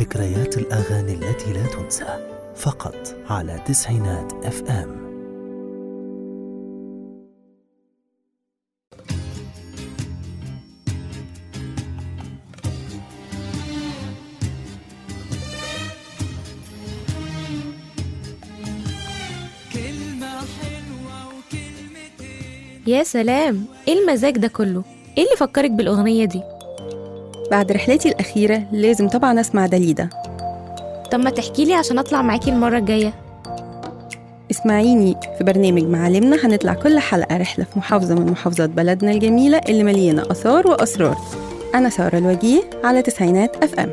ذكريات الأغاني التي لا تنسى فقط على تسعينات اف ام يا سلام ايه المزاج ده كله ايه اللي فكرك بالاغنيه دي بعد رحلتي الأخيرة لازم طبعا أسمع داليدا طب ما تحكي لي عشان اطلع معاكي المره الجايه اسمعيني في برنامج معالمنا هنطلع كل حلقة رحلة في محافظة من محافظات بلدنا الجميلة اللي مليانة آثار وأسرار أنا سارة الوجيه على تسعينات أف أم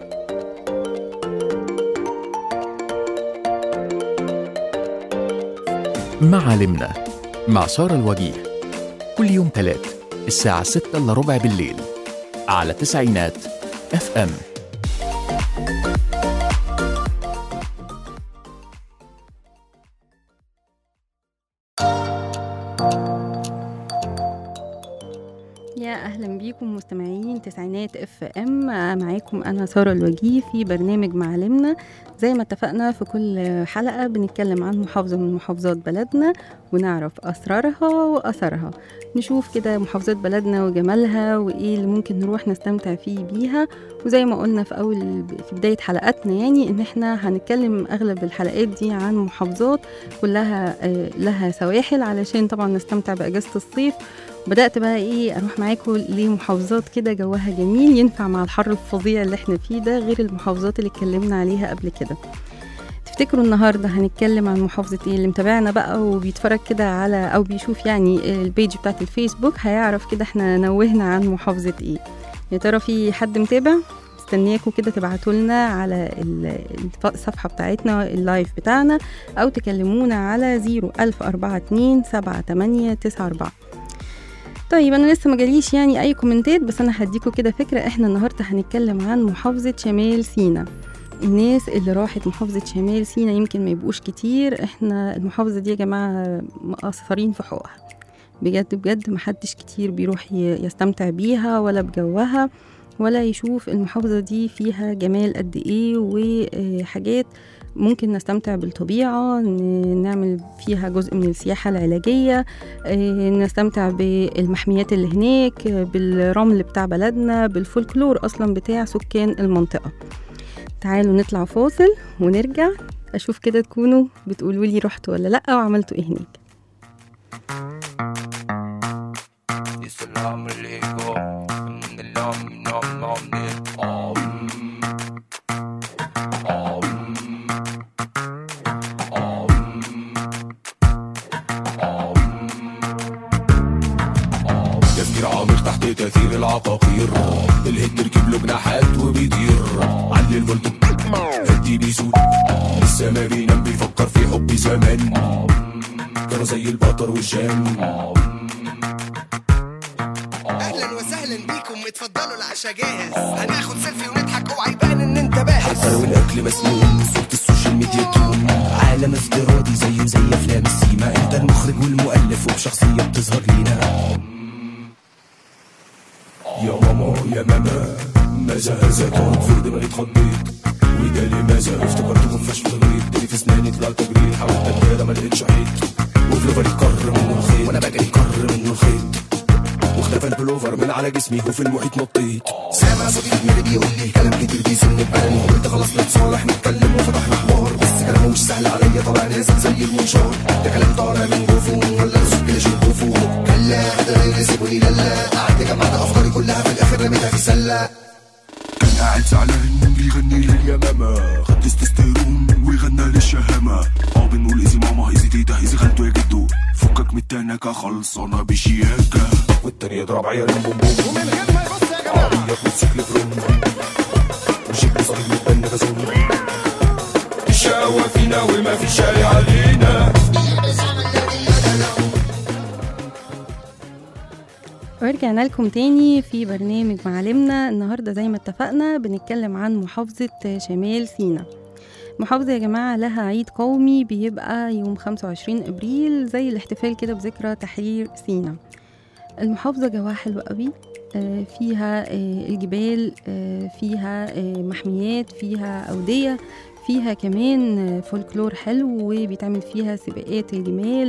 معالمنا مع سارة الوجيه كل يوم تلات الساعة ستة إلا ربع بالليل على تسعينات اف ام يا أهلا بيكم مستمعين تسعينات اف ام معاكم أنا سارة الوجيه في برنامج معالمنا زي ما اتفقنا في كل حلقة بنتكلم عن محافظة من محافظات بلدنا ونعرف أسرارها وأثرها نشوف كده محافظات بلدنا وجمالها وإيه اللي ممكن نروح نستمتع فيه بيها وزي ما قلنا في أول في بداية حلقاتنا يعني إن إحنا هنتكلم أغلب الحلقات دي عن محافظات كلها آه، لها سواحل علشان طبعا نستمتع بأجازة الصيف بدأت بقى ايه اروح معاكم لمحافظات كده جوها جميل ينفع مع الحر الفظيع اللي احنا فيه ده غير المحافظات اللي اتكلمنا عليها قبل كده تفتكروا النهارده هنتكلم عن محافظة ايه اللي متابعنا بقى وبيتفرج كده على او بيشوف يعني البيج بتاعت الفيسبوك هيعرف كده احنا نوهنا عن محافظة ايه يا ترى في حد متابع مستنياكم كده تبعتوا لنا على ال- الف- الصفحة بتاعتنا اللايف بتاعنا أو تكلمونا على 01042 7894 طيب انا لسه ما جاليش يعني اي كومنتات بس انا هديكوا كده فكره احنا النهارده هنتكلم عن محافظه شمال سينا الناس اللي راحت محافظة شمال سينا يمكن ما يبقوش كتير احنا المحافظة دي يا جماعة مقصرين في حقوقها بجد بجد محدش كتير بيروح ي- يستمتع بيها ولا بجوها ولا يشوف المحافظة دي فيها جمال قد ايه وحاجات ممكن نستمتع بالطبيعة ن- نعمل فيها جزء من السياحة العلاجية آه، نستمتع بالمحميات اللي هناك آه، بالرمل بتاع بلدنا بالفولكلور أصلا بتاع سكان المنطقة تعالوا نطلع فاصل ونرجع أشوف كده تكونوا بتقولوا لي رحتوا ولا لأ وعملتوا إيه هناك السلام عليكم من اللام نام نام آم آم آم آم تفكير عميق تحت تأثير العقاقير الهد ركب له جناحات وبيطير علي الفولت هدي بيسود لسه ما بينام بيفكر في حب زمان كانوا زي البطر والشام اهلا وسهلا بيكم اتفضلوا العشاء جاهز هناخد سيلفي ونضحك اوعى يبان ان انت باهظ حتى لو الاكل مسموم صورة السوشيال ميديا توم عالم افتراضي زيه زي افلام السيما انت المخرج والمؤلف وبشخصية بتظهر لينا يا ماما يا ماما ماذا هذا كان في دماغي اتخضيت وده لماذا افتكرت خفاش في الغيط تاني في اسناني طلع تجريد حاولت اتدارى ما لقيتش حيط وفلوفري كر منه الخيط وانا بجري كر منه الخيط واختفى البلوفر من على جسمي وفي المحيط نطيت سامع صوت دماغي بيقول لي كلام كتير بيسن ببالي قلت خلاص نتصالح نتكلم وفتحنا حوار بس كلامه مش سهل عليا طالع نازل زي المنشار ده كلام طالع من جوفه ولا رزق كده شيل خوفه كلا ده غير سيبوني لالا قعدت جمعت افكاري كلها في الاخر رميتها في سله كان قاعد زعلان بيغني لي يا ماما خد تستوستيرون ويغنى للشهامة اه بنقول ايزي ماما ايزي تيتا ايزي خالته يا جدو فكك من التنكة خلصانة بشياكة والتاني يضرب عيال بوم بوم ومن غير ما يبص يا جماعة عربية موتوسيكل فروم وشكل صليب متبنى غزون الشقاوة فينا وما في شاي علينا ورجعنا لكم تاني في برنامج معالمنا النهارده زي ما اتفقنا بنتكلم عن محافظة شمال سينا محافظة يا جماعة لها عيد قومي بيبقى يوم 25 أبريل زي الاحتفال كده بذكرى تحرير سينا المحافظة جواها حلو قوي آه، فيها آه، الجبال آه، فيها آه، محميات فيها أودية فيها كمان آه، فولكلور حلو وبيتعمل فيها سباقات الجمال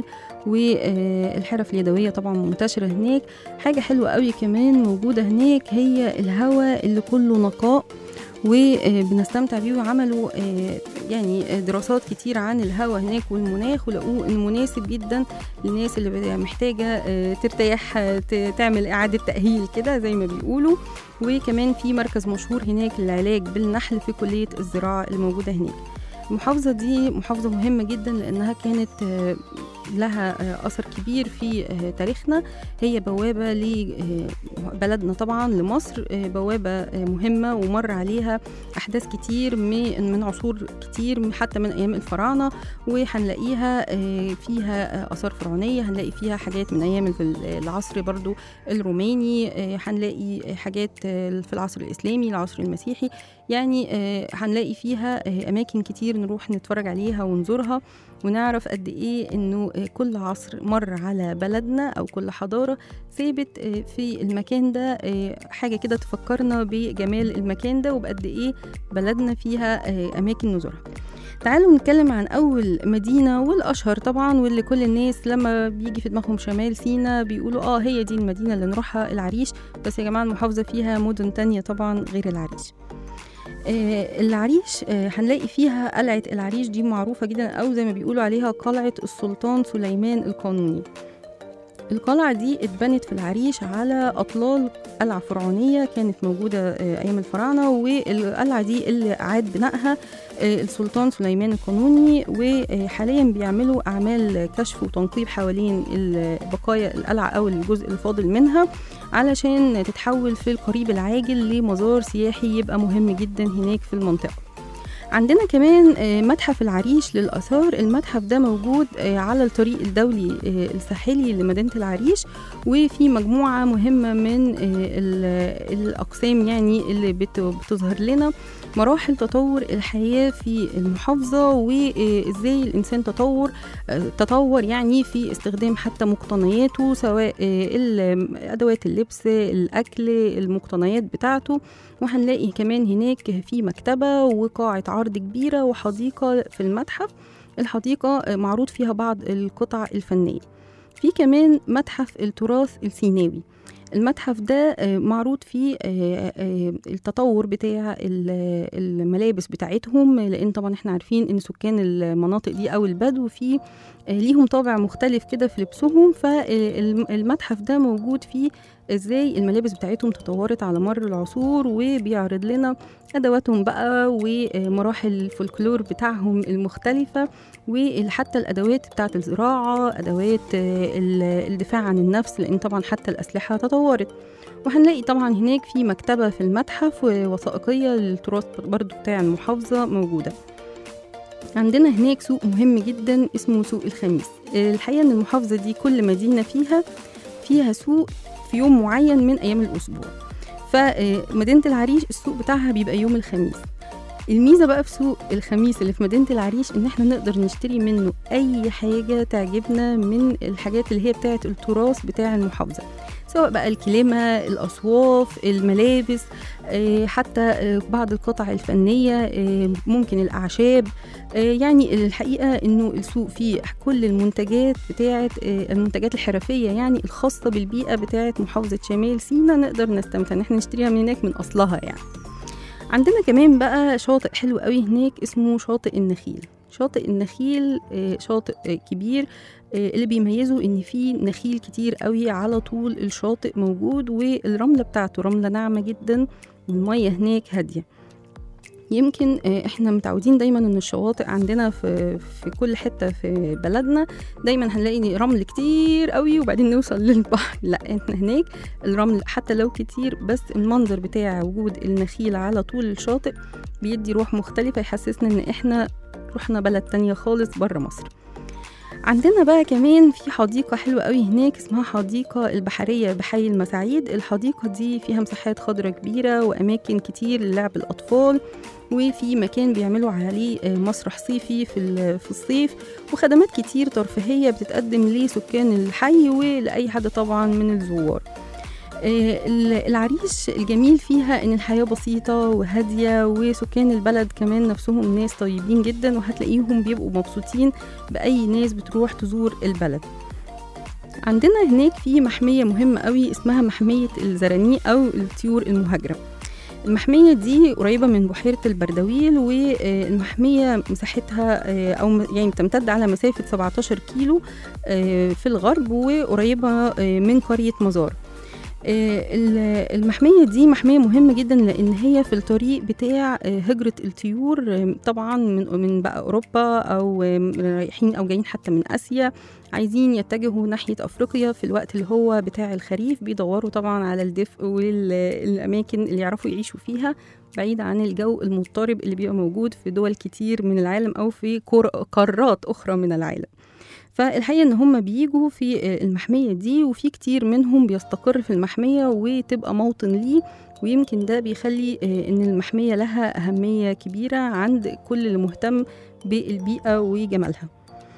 والحرف اليدوية طبعا منتشرة هناك حاجة حلوة قوي كمان موجودة هناك هي الهواء اللي كله نقاء وبنستمتع بيه وعملوا آه، يعني آه، دراسات كتير عن الهواء هناك والمناخ ولقوه انه مناسب جدا للناس اللي بت- محتاجة آه، ترتاح آه، ت- تعمل إعادة تأهيل كده زي ما بيقولوا وكمان في مركز مشهور هناك للعلاج بالنحل في كلية الزراعة الموجودة هناك المحافظة دي محافظة مهمة جدا لأنها كانت آه، لها آه، أثر كبير في آه، تاريخنا هي بوابة لبلدنا طبعا لمصر آه، بوابة آه، مهمة ومر عليها أحداث كتير من من عصور كتير حتى من أيام الفراعنة وهنلاقيها آه، فيها آه، آثار فرعونية هنلاقي فيها حاجات من أيام ال- العصر برضو الروماني آه، هنلاقي حاجات آه، في العصر الإسلامي العصر المسيحي يعني آه، هنلاقي فيها آه، أماكن كتير نروح نتفرج عليها ونزورها ونعرف قد إيه إنه آه، كل عصر مر على بلدنا أو كل حضارة ثابت آه، في المكان ده آه، حاجة كده تفكرنا بجمال المكان ده وبقد إيه بلدنا فيها آه، أماكن نزورها تعالوا نتكلم عن أول مدينة والأشهر طبعا واللي كل الناس لما بيجي في دماغهم شمال سينا بيقولوا آه هي دي المدينة اللي نروحها العريش بس يا جماعة المحافظة فيها مدن تانية طبعا غير العريش آه، العريش آه، هنلاقي فيها قلعة العريش دي معروفة جدا أو زي ما بيقولوا عليها قلعة السلطان سليمان القانوني القلعة دي اتبنت في العريش على أطلال قلعة فرعونية كانت موجودة آه، أيام الفراعنة والقلعة دي اللي أعاد بنائها آه، السلطان سليمان القانوني وحاليا بيعملوا أعمال كشف وتنقيب حوالين ال- بقايا القلعة أو الجزء الفاضل منها علشان تتحول في القريب العاجل لمزار سياحي يبقى مهم جدا هناك في المنطقة عندنا كمان آه، متحف العريش للآثار المتحف ده موجود آه، على الطريق الدولي آه، الساحلي لمدينة العريش وفي مجموعة مهمة من آه، ال- الأقسام يعني اللي بت- بتظهر لنا مراحل تطور الحياة في المحافظة وإزاي الإنسان تطور آه، تطور يعني في استخدام حتى مقتنياته سواء آه، ال- أدوات اللبس الأكل المقتنيات بتاعته وهنلاقي كمان هناك في مكتبة وقاعة عرض كبيرة وحديقة في المتحف الحديقة آه، معروض فيها بعض القطع الفنية في كمان متحف التراث السيناوي المتحف ده آه، معروض فيه آه، آه، التطور بتاع ال- الملابس بتاعتهم لان طبعا احنا عارفين ان سكان المناطق دي او البدو في آه، ليهم طابع مختلف كده في لبسهم فالمتحف ده موجود فيه ازاي الملابس بتاعتهم تطورت على مر العصور وبيعرض لنا ادواتهم بقى ومراحل الفولكلور بتاعهم المختلفه وحتى الادوات بتاعت الزراعه ادوات آه، ال- الدفاع عن النفس لان طبعا حتى الاسلحه تطورت وهنلاقي طبعا هناك في مكتبه في المتحف وثائقيه للتراث برضو بتاع المحافظه موجوده عندنا هناك سوق مهم جدا اسمه سوق الخميس الحقيقه ان المحافظه دي كل مدينه فيها فيها سوق في يوم معين من ايام الاسبوع فمدينه العريش السوق بتاعها بيبقى يوم الخميس الميزه بقى في سوق الخميس اللي في مدينه العريش ان احنا نقدر نشتري منه اي حاجه تعجبنا من الحاجات اللي هي بتاعه التراث بتاع المحافظه سواء بقى الكلمة الأصواف الملابس آه، حتى آه، بعض القطع الفنية آه، ممكن الأعشاب آه، يعني الحقيقة إنه السوق فيه كل المنتجات بتاعة آه، المنتجات الحرفية يعني الخاصة بالبيئة بتاعة محافظة شمال سيناء نقدر نستمتع إن احنا نشتريها من هناك من أصلها يعني عندنا كمان بقى شاطئ حلو قوي هناك اسمه شاطئ النخيل شاطئ النخيل آه، شاطئ آه، كبير آه، اللي بيميزه ان فيه نخيل كتير قوي على طول الشاطئ موجود والرمله بتاعته رمله ناعمه جدا والميه هناك هاديه يمكن آه، احنا متعودين دايما ان الشواطئ عندنا في في كل حته في بلدنا دايما هنلاقي رمل كتير قوي وبعدين نوصل للبحر لا احنا هناك الرمل حتى لو كتير بس المنظر بتاع وجود النخيل على طول الشاطئ بيدي روح مختلفه يحسسنا ان احنا رحنا بلد تانية خالص بره مصر عندنا بقى كمان في حديقة حلوة قوي هناك اسمها حديقة البحرية بحي المساعيد الحديقة دي فيها مساحات خضراء كبيرة وأماكن كتير للعب الأطفال وفي مكان بيعملوا عليه آه، مسرح صيفي في ال- في الصيف وخدمات كتير ترفيهية بتتقدم لسكان الحي ولأي حد طبعا من الزوار آه، ال- العريش الجميل فيها ان الحياه بسيطه وهاديه وسكان البلد كمان نفسهم ناس طيبين جدا وهتلاقيهم بيبقوا مبسوطين باي ناس بتروح تزور البلد عندنا هناك في محميه مهمه قوي اسمها محميه الزرانيق او الطيور المهاجره المحمية دي قريبة من بحيرة البردويل والمحمية مساحتها آه، أو م- يعني بتمتد على مسافة 17 كيلو آه، في الغرب وقريبة آه، من قرية مزار آه، ال- المحمية دي محمية مهمة جدا لأن هي في الطريق بتاع آه، هجرة الطيور آه، طبعا من من بقى أوروبا أو آه، رايحين أو جايين حتى من آسيا عايزين يتجهوا ناحية أفريقيا في الوقت اللي هو بتاع الخريف بيدوروا طبعا على الدفء والأماكن اللي يعرفوا يعيشوا فيها بعيد عن الجو المضطرب اللي بيبقى موجود في دول كتير من العالم أو في كور- قارات أخرى من العالم فالحقيقة إن هم بيجوا في المحمية دي وفي كتير منهم بيستقر في المحمية وتبقى موطن ليه ويمكن ده بيخلي آه، إن المحمية لها أهمية كبيرة عند كل اللي مهتم بالبيئة وجمالها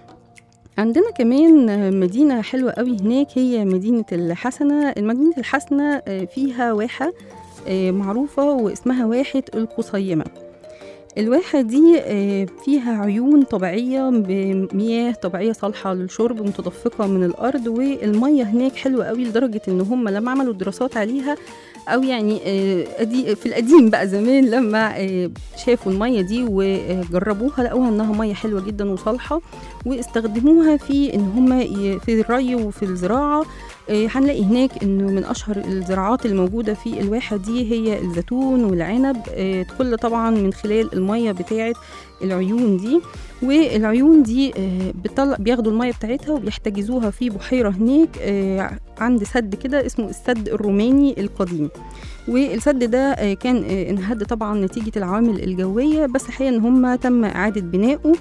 عندنا كمان آه، مدينة حلوة قوي هناك هي مدينة الحسنة المدينة الحسنة آه، فيها واحة آه، معروفة واسمها واحة القصيمة الواحة دي آه، فيها عيون طبيعية بمياه طبيعية صالحة للشرب متدفقة من الأرض والمية هناك حلوة قوي لدرجة إن هم لما عملوا دراسات عليها أو يعني آه، أدي- في القديم بقى زمان لما آه، شافوا المية دي وجربوها لقوها إنها مية حلوة جدا وصالحة واستخدموها في إن هم ي- في الري وفي الزراعة آه، هنلاقي هناك انه من اشهر الزراعات الموجوده في الواحه دي هي الزيتون والعنب آه، كل طبعا من خلال الميه بتاعه العيون دي والعيون دي آه، بتطلع بياخدوا الميه بتاعتها وبيحتجزوها في بحيره هناك آه، عند سد كده اسمه السد الروماني القديم والسد ده آه، كان آه، انهد طبعا نتيجه العوامل الجويه بس الحقيقه ان هم تم اعاده بنائه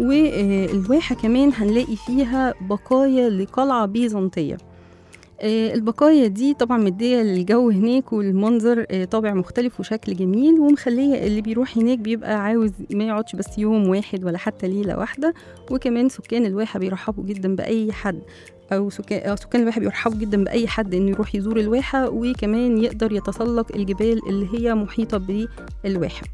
والواحه كمان هنلاقي فيها بقايا لقلعه بيزنطيه آه، البقايا دي طبعا مديه للجو هناك والمنظر آه، طابع مختلف وشكل جميل ومخليه اللي بيروح هناك بيبقى عاوز ما يقعدش بس يوم واحد ولا حتى ليله واحده وكمان سكان الواحه بيرحبوا جدا باي حد او سكان أو سكان الواحه بيرحبوا جدا باي حد انه يروح يزور الواحه وكمان يقدر يتسلق الجبال اللي هي محيطه بالواحه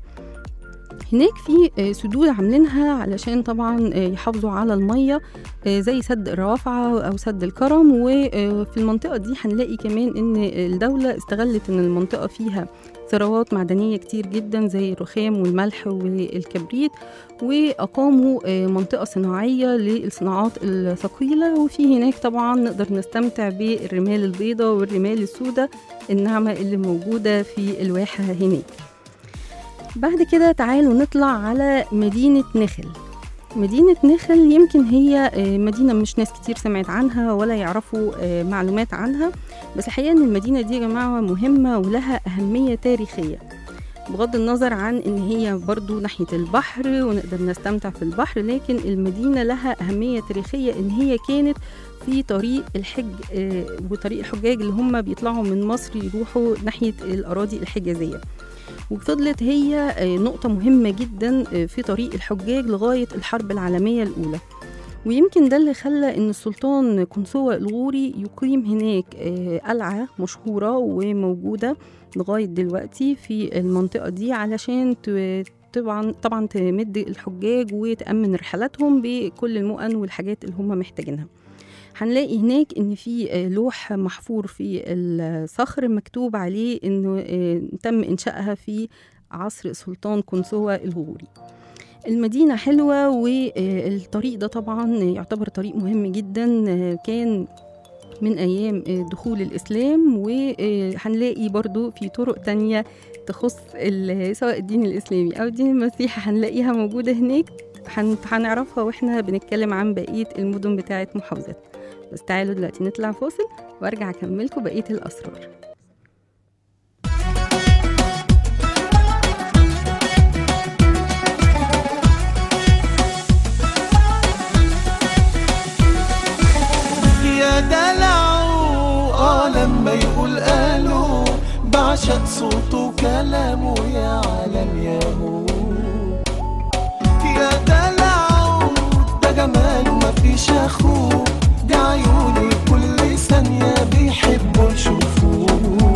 هناك في آه، سدود عاملينها علشان طبعا آه، يحافظوا على الميه آه، زي سد الروافعة أو سد الكرم وفي المنطقة دي هنلاقي كمان إن الدولة استغلت إن المنطقة فيها ثروات معدنية كتير جدا زي الرخام والملح والكبريت وأقاموا آه، منطقة صناعية للصناعات الثقيلة وفي هناك طبعا نقدر نستمتع بالرمال البيضاء والرمال السوداء الناعمة اللي موجودة في الواحة هناك بعد كده تعالوا نطلع على مدينة نخل مدينة نخل يمكن هي آه، مدينة مش ناس كتير سمعت عنها ولا يعرفوا آه، معلومات عنها بس الحقيقة إن المدينة دي يا جماعة مهمة ولها أهمية تاريخية بغض النظر عن إن هي برضو ناحية البحر ونقدر نستمتع في البحر لكن المدينة لها أهمية تاريخية إن هي كانت في طريق الحج آه، وطريق الحجاج اللي هم بيطلعوا من مصر يروحوا ناحية الأراضي الحجازية وفضلت هي آه، نقطة مهمة جدا آه، في طريق الحجاج لغاية الحرب العالمية الأولى ويمكن ده اللي خلى ان السلطان قنصوة الغوري يقيم هناك آه، قلعة مشهورة وموجودة لغاية دلوقتي في المنطقة دي علشان ت- طبعا طبعا تمد الحجاج وتأمن رحلاتهم بكل المؤن والحاجات اللي هم محتاجينها هنلاقي هناك ان في آه، لوح محفور في الصخر مكتوب عليه انه آه، تم انشائها في عصر السلطان قنصوة الغوري المدينة حلوة والطريق ده طبعا يعتبر طريق مهم جدا آه، كان من أيام آه، دخول الإسلام وهنلاقي برضو في طرق تانية تخص ال- سواء الدين الإسلامي أو الدين المسيحي هنلاقيها موجودة هناك هن- هنعرفها واحنا بنتكلم عن بقية المدن بتاعة محافظات بس تعالوا دلوقتي نطلع فاصل وارجع اكملكم بقية الأسرار يا دلعو اه لما يقول قالوا بعشق صوته وكلامه يا عالم يا هو يا دلعو ده جماله مفيش اخوه ده عيوني كل ثانية بيحبوا يشوفوه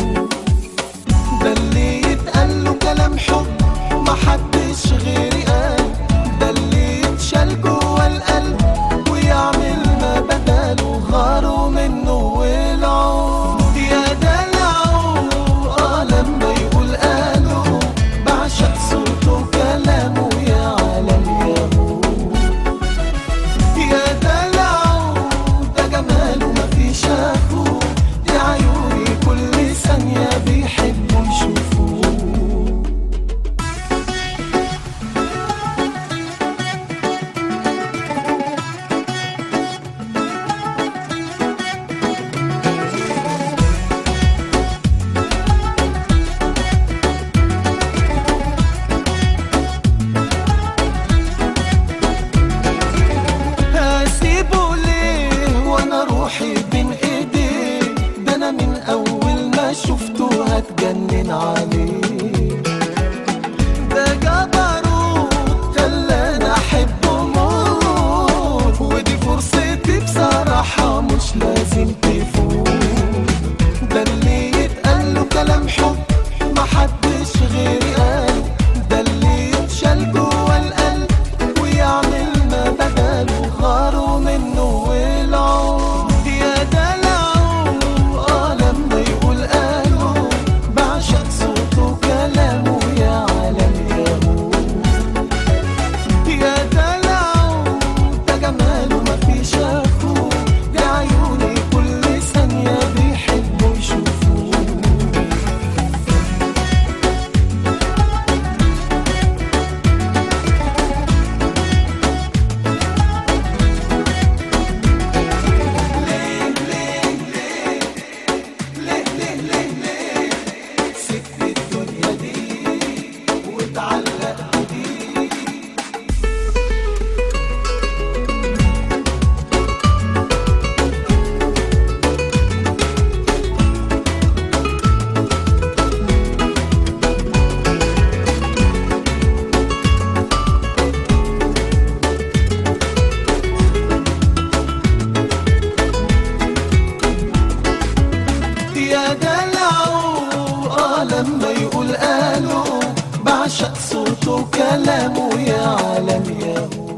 بعشق صوته وكلامه يا عالم يا هو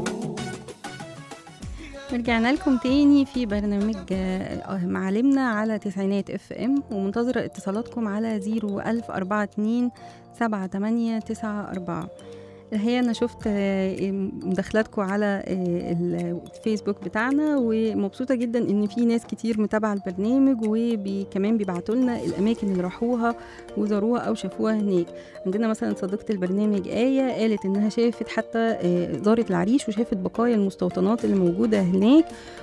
رجعنا لكم تاني في برنامج آه، معالمنا على تسعينات اف ام ومنتظرة اتصالاتكم على زيرو ألف أربعة اتنين سبعة تمانية تسعة أربعة الحقيقة أنا شفت آه، مداخلاتكم على آه، الفيسبوك بتاعنا ومبسوطة جدا إن في ناس كتير متابعة البرنامج وكمان بيبعتوا لنا الأماكن اللي راحوها وزاروها أو شافوها هناك عندنا مثلا صديقة البرنامج آية قالت إنها شافت حتى آه، زارت العريش وشافت بقايا المستوطنات اللي موجودة هناك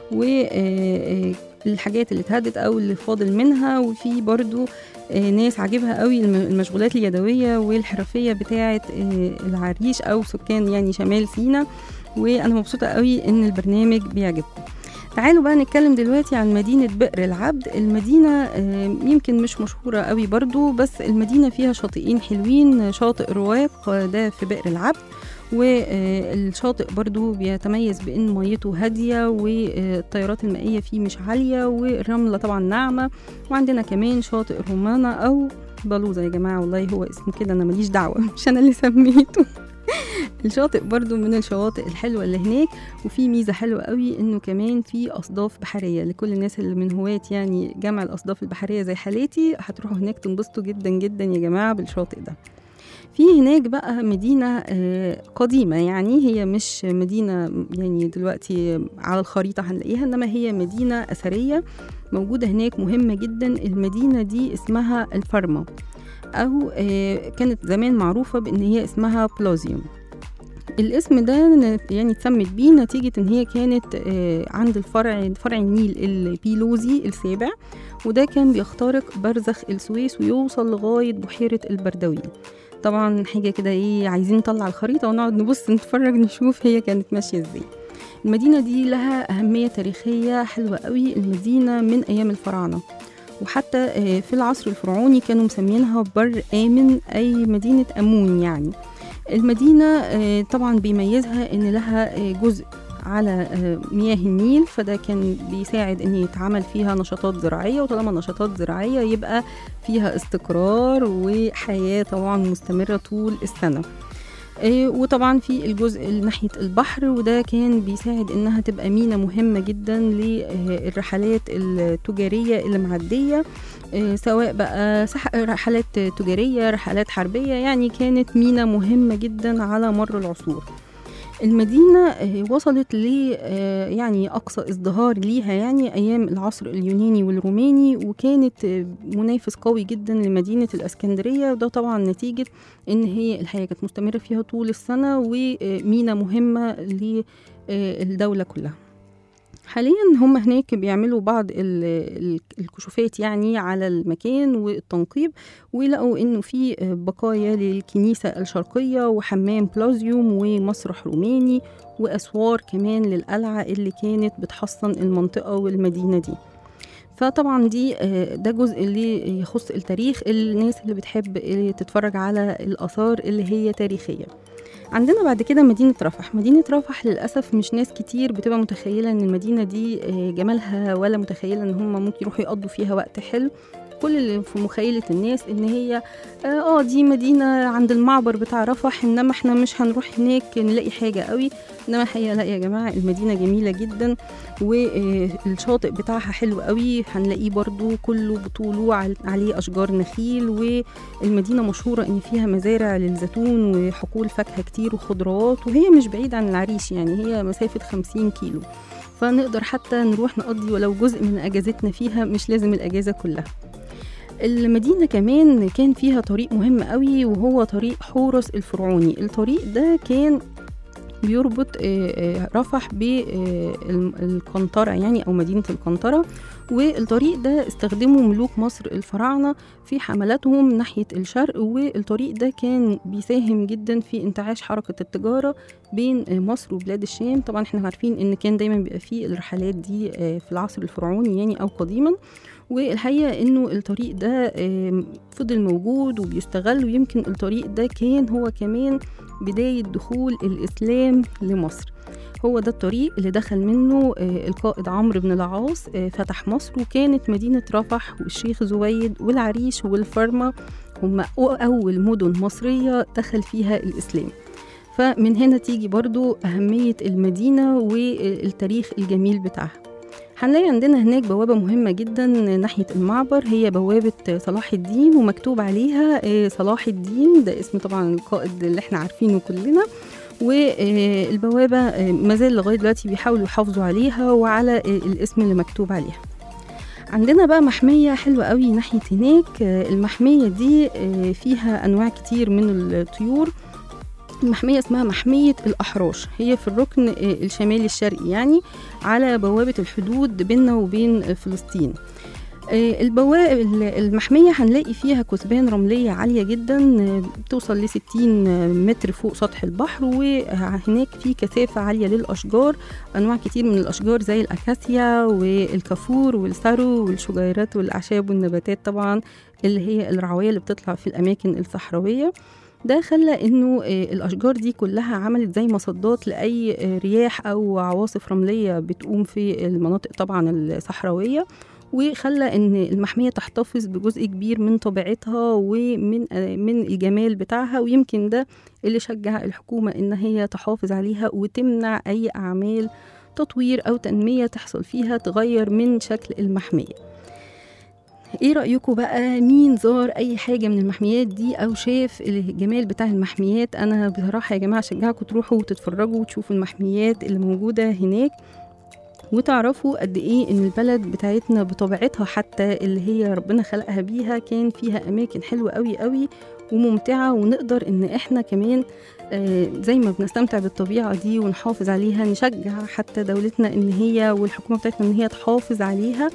والحاجات اللي اتهدت أو اللي فاضل منها وفي برضو آه، ناس عاجبها قوي الم- المشغولات اليدوية والحرفية بتاعة آه، العريش أو سكان يعني شمال سينا وأنا مبسوطة قوي إن البرنامج بيعجبكم تعالوا بقى نتكلم دلوقتي عن مدينة بئر العبد المدينة آه، يمكن مش مشهورة قوي برضو بس المدينة فيها شاطئين حلوين شاطئ رواق آه، ده في بئر العبد والشاطئ برضو بيتميز بان ميته هاديه والتيارات المائيه فيه مش عاليه والرمله طبعا ناعمه وعندنا كمان شاطئ رومانا او بلوزه يا جماعه والله هو اسمه كده انا ماليش دعوه مش انا اللي سميته الشاطئ برضو من الشواطئ الحلوة اللي هناك وفي ميزة حلوة قوي انه كمان في اصداف بحرية لكل الناس اللي من هواة يعني جمع الاصداف البحرية زي حالتي هتروحوا هناك تنبسطوا جدا جدا يا جماعة بالشاطئ ده في هناك بقى مدينة آه، قديمة يعني هي مش مدينة يعني دلوقتي على الخريطة هنلاقيها إنما هي مدينة أثرية موجودة هناك مهمة جدا المدينة دي اسمها الفرما أو آه، كانت زمان معروفة بإن هي اسمها بلوزيوم الاسم ده ن- يعني اتسمت بيه نتيجة إن هي كانت آه، عند الفرع فرع النيل البيلوزي السابع وده كان بيخترق برزخ السويس ويوصل لغاية بحيرة البردوي طبعا حاجة كده ايه عايزين نطلع الخريطة ونقعد نبص نتفرج نشوف هي كانت ماشية ازاي المدينة دي لها أهمية تاريخية حلوة قوي المدينة من أيام الفراعنة وحتى آه، في العصر الفرعوني كانوا مسمينها بر آمن أي مدينة أمون يعني المدينة آه، طبعا بيميزها إن لها آه، جزء على آه، مياه النيل فده كان بيساعد ان يتعمل فيها نشاطات زراعيه وطالما نشاطات زراعيه يبقى فيها استقرار وحياه طبعا مستمره طول السنه آه، وطبعا في الجزء اللي ناحيه البحر وده كان بيساعد انها تبقى مينا مهمه جدا للرحلات التجاريه اللي معديه آه، سواء بقى سح- رحلات تجاريه رحلات حربيه يعني كانت مينا مهمه جدا على مر العصور المدينة آه، وصلت ل آه، يعني أقصى ازدهار ليها يعني أيام العصر اليوناني والروماني وكانت آه، منافس قوي جدا لمدينة الأسكندرية وده طبعا نتيجة إن هي الحياة كانت مستمرة فيها طول السنة ومينا مهمة للدولة كلها حاليا هم هناك بيعملوا بعض ال- ال- الكشوفات يعني على المكان والتنقيب ولقوا انه في بقايا للكنيسة الشرقية وحمام بلازيوم ومسرح روماني وأسوار كمان للقلعة اللي كانت بتحصن المنطقة والمدينة دي فطبعا دي آه، ده جزء اللي يخص التاريخ الناس اللي بتحب آه، تتفرج على الآثار اللي هي تاريخية عندنا بعد كده مدينة رفح مدينة رفح للأسف مش ناس كتير بتبقى متخيلة إن المدينة دي آه، جمالها ولا متخيلة إن هم ممكن يروحوا يقضوا فيها وقت حلو كل اللي في مخيلة الناس إن هي اه آه، دي مدينة عند المعبر بتاع رفح إنما احنا مش هنروح هناك نلاقي حاجة قوي إنما الحقيقة لا يا جماعة المدينة جميلة جدا والشاطئ بتاعها حلو قوي هنلاقيه برضو كله بطوله عل- عليه أشجار نخيل والمدينة مشهورة إن فيها مزارع للزيتون وحقول فاكهة كتير وخضروات وهي مش بعيد عن العريش يعني هي مسافة 50 كيلو فنقدر حتى نروح نقضي ولو جزء من أجازتنا فيها مش لازم الأجازة كلها المدينة كمان كان فيها طريق مهم قوي وهو طريق حورس الفرعوني الطريق ده كان بيربط آه، آه، رفح بالقنطرة يعني أو مدينة القنطرة والطريق ده استخدمه ملوك مصر الفراعنة في حملاتهم ناحية الشرق والطريق ده كان بيساهم جدا في انتعاش حركة التجارة بين آه، مصر وبلاد الشام طبعا احنا عارفين ان كان دايما بيبقى فيه الرحلات دي آه، في العصر الفرعوني يعني أو قديما والحقيقة انه الطريق ده آم، فضل موجود وبيستغل ويمكن الطريق ده كان هو كمان بداية دخول الإسلام لمصر هو ده الطريق اللي دخل منه آه، القائد عمرو بن العاص آه، فتح مصر وكانت مدينة رفح والشيخ زويد والعريش والفرمة هم أول مدن مصرية دخل فيها الإسلام فمن هنا تيجي برضو أهمية المدينة والتاريخ الجميل بتاعها هنلاقي عندنا هناك بوابة مهمة جدا ناحية المعبر هي بوابة صلاح الدين ومكتوب عليها آه، صلاح الدين ده اسم طبعا القائد اللي احنا عارفينه كلنا والبوابة آه، مازال لغاية دلوقتي بيحاولوا يحافظوا عليها وعلى آه، الاسم اللي مكتوب عليها عندنا بقى محمية حلوة قوي ناحية هناك آه، المحمية دي آه، فيها أنواع كتير من الطيور المحمية اسمها محمية الأحراش هي في الركن آه، الشمالي الشرقي يعني على بوابة الحدود بيننا وبين آه، فلسطين آه، البوابة المحمية هنلاقي فيها كثبان رملية عالية جدا آه، بتوصل ل 60 متر فوق سطح البحر وهناك في كثافة عالية للأشجار أنواع كتير من الأشجار زي الأكاسيا والكافور والسارو والشجيرات والأعشاب والنباتات طبعا اللي هي الرعوية اللي بتطلع في الأماكن الصحراوية ده خلى انه آه، الاشجار دي كلها عملت زي مصدات لاي آه، رياح او عواصف رمليه بتقوم في المناطق طبعا الصحراويه وخلى ان المحميه تحتفظ بجزء كبير من طبيعتها ومن آه، من الجمال بتاعها ويمكن ده اللي شجع الحكومه ان هي تحافظ عليها وتمنع اي اعمال تطوير او تنميه تحصل فيها تغير من شكل المحميه ايه رأيكم بقى مين زار اي حاجة من المحميات دي او شاف الجمال بتاع المحميات انا بصراحة يا جماعة اشجعكم تروحوا وتتفرجوا وتشوفوا المحميات اللي موجودة هناك وتعرفوا قد ايه ان البلد بتاعتنا بطبيعتها حتى اللي هي ربنا خلقها بيها كان فيها اماكن حلوة قوي قوي وممتعة ونقدر ان احنا كمان آه، زي ما بنستمتع بالطبيعة دي ونحافظ عليها نشجع حتى دولتنا ان هي والحكومة بتاعتنا ان هي تحافظ عليها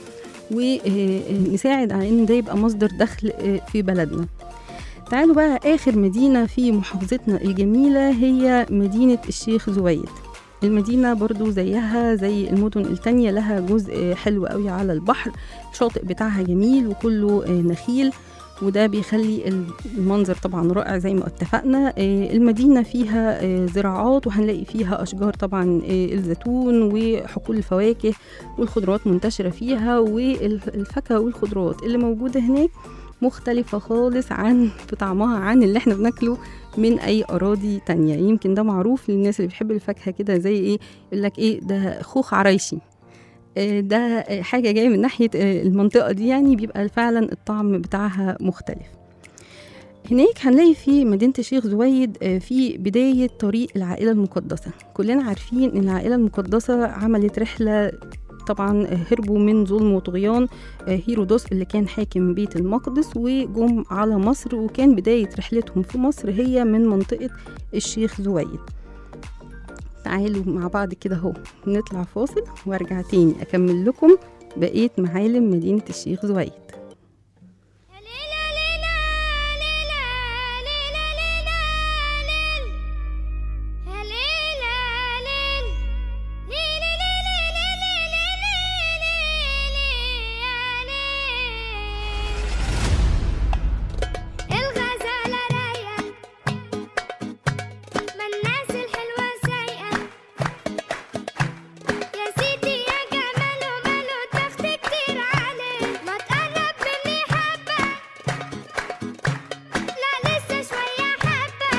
ونساعد على ان ده يبقى مصدر دخل آه، في بلدنا تعالوا بقى اخر مدينة في محافظتنا الجميلة هي مدينة الشيخ زويد المدينة برضو زيها زي المدن التانية لها جزء حلو قوي على البحر الشاطئ بتاعها جميل وكله آه، نخيل وده بيخلي المنظر طبعا رائع زي ما اتفقنا آه، المدينة فيها آه، زراعات وهنلاقي فيها أشجار طبعا آه، الزيتون وحقول الفواكه والخضروات منتشرة فيها والفاكهة والخضروات اللي موجودة هناك مختلفة خالص عن في طعمها عن اللي احنا بناكله من أي أراضي تانية يمكن ده معروف للناس اللي بيحب الفاكهة كده زي ايه يقول لك ايه ده خوخ عرايشي آه، ده آه، حاجة جاية من ناحية آه، المنطقة دي يعني بيبقى فعلا الطعم بتاعها مختلف هناك هنلاقي في مدينة الشيخ زويد آه، في بداية طريق العائلة المقدسة كلنا عارفين إن العائلة المقدسة عملت رحلة طبعا هربوا من ظلم وطغيان آه، هيرودوس اللي كان حاكم بيت المقدس وجم على مصر وكان بداية رحلتهم في مصر هي من منطقة الشيخ زويد تعالوا مع بعض كده اهو نطلع فاصل وارجع تاني اكمل لكم بقية معالم مدينة الشيخ زويد الغزالة رايقة ما الناس الحلوة سايقة يا سيدي يا جماله ماله تخت كتير عليه ما تقرب مني حبة لا لسه شوية حبة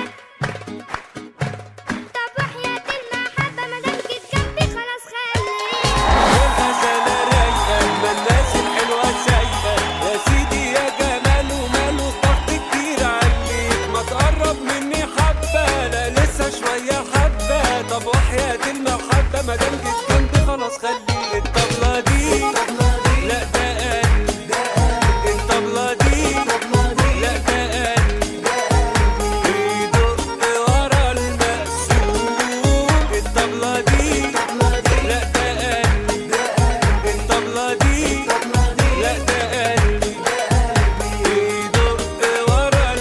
طب وحياة المحبة ما دام جيت جنبي خلاص خليك الغزالة رايقة ما الناس الحلوة سايقة يا سيدي يا جمال وماله ضغط كتير عليك ما تقرب مني حبة لا لسه شوية حبة طب وحياة المحبة ما دام جيت جنبي خلاص خليك الطبلة دي لا ده قلب الطبلة دي لا ده قلب بيدق ورا المقسوم الطبلة دي لا ده قلب الطبلة دي لا ده قلبي بيدق ورا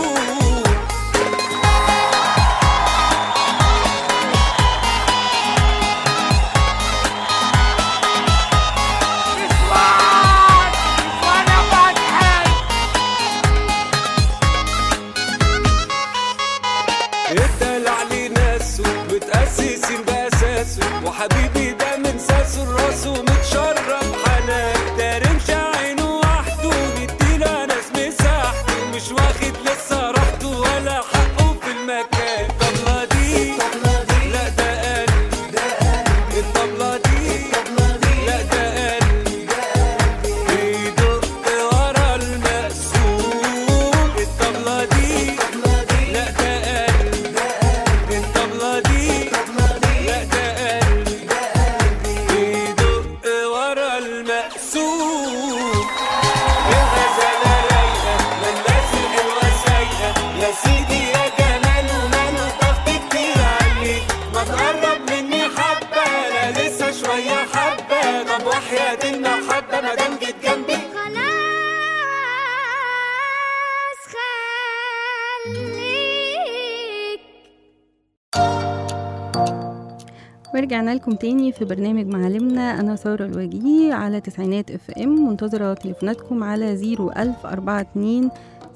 المقسوم خليك ورجعنا لكم تاني في برنامج معلمنا أنا سارة الوجيه على تسعينات اف ام منتظرة تليفوناتكم على 01042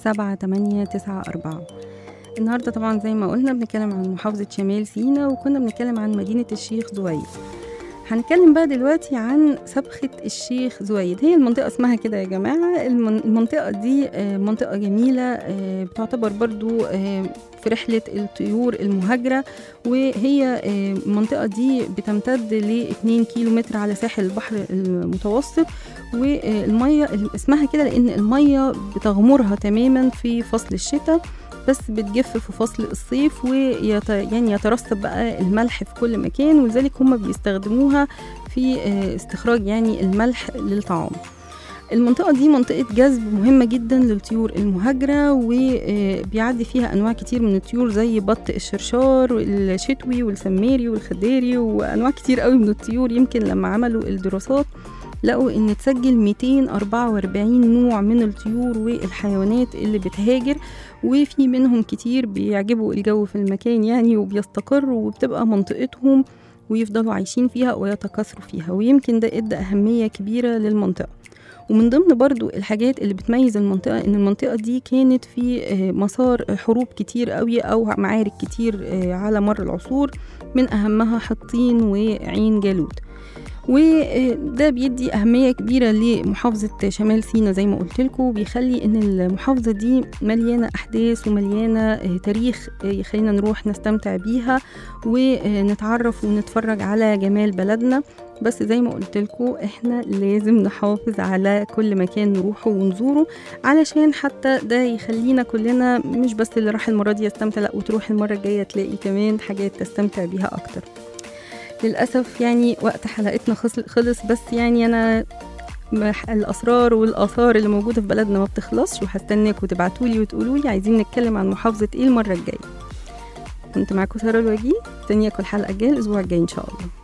7894 النهاردة طبعا زي ما قلنا بنتكلم عن محافظة شمال سينا وكنا بنتكلم عن مدينة الشيخ زويد هنتكلم بقى دلوقتي عن سبخة الشيخ زويد هي المنطقة اسمها كده يا جماعة المن- المنطقة دي آه، منطقة جميلة آه، بتعتبر برضو آه، في رحلة الطيور المهاجرة وهي آه، المنطقة دي بتمتد ل 2 كيلو متر على ساحل البحر المتوسط والمية اسمها كده لأن المية بتغمرها تماما في فصل الشتاء بس بتجف في فصل الصيف ويت يعني يترسب بقى الملح في كل مكان ولذلك هم بيستخدموها في آه، استخراج يعني الملح للطعام المنطقة دي منطقة جذب مهمة جدا للطيور المهاجرة وبيعدي فيها أنواع كتير من الطيور زي بط الشرشار والشتوي والسماري والخداري وأنواع كتير قوي من الطيور يمكن لما عملوا الدراسات لقوا ان تسجل 244 نوع من الطيور والحيوانات اللي بتهاجر وفي منهم كتير بيعجبوا الجو في المكان يعني وبيستقروا وبتبقى منطقتهم ويفضلوا عايشين فيها ويتكاثروا فيها ويمكن ده ادى أهمية كبيرة للمنطقة ومن ضمن برضو الحاجات اللي بتميز المنطقة إن المنطقة دي كانت في آه، مسار حروب كتير قوي أو معارك كتير آه، على مر العصور من أهمها حطين وعين جالوت وده بيدي أهمية كبيرة لمحافظة شمال سيناء زي ما قلت لكم بيخلي إن المحافظة دي مليانة أحداث ومليانة آه، تاريخ آه، يخلينا نروح نستمتع بيها ونتعرف ونتفرج على جمال بلدنا بس زي ما قلت لكم احنا لازم نحافظ على كل مكان نروحه ونزوره علشان حتى ده يخلينا كلنا مش بس اللي راح المرة دي يستمتع لا وتروح المرة الجاية تلاقي كمان حاجات تستمتع بيها أكتر للأسف يعني وقت حلقتنا خلص- خلص بس يعني أنا مح- الأسرار والآثار اللي موجودة في بلدنا ما بتخلصش وهستناكم تبعتولي وتقولولي عايزين نتكلم عن محافظة إيه المرة الجاية كنت معاكم سارة الوجيه استنياكم الحلقة الجاية الأسبوع الجاي إن شاء الله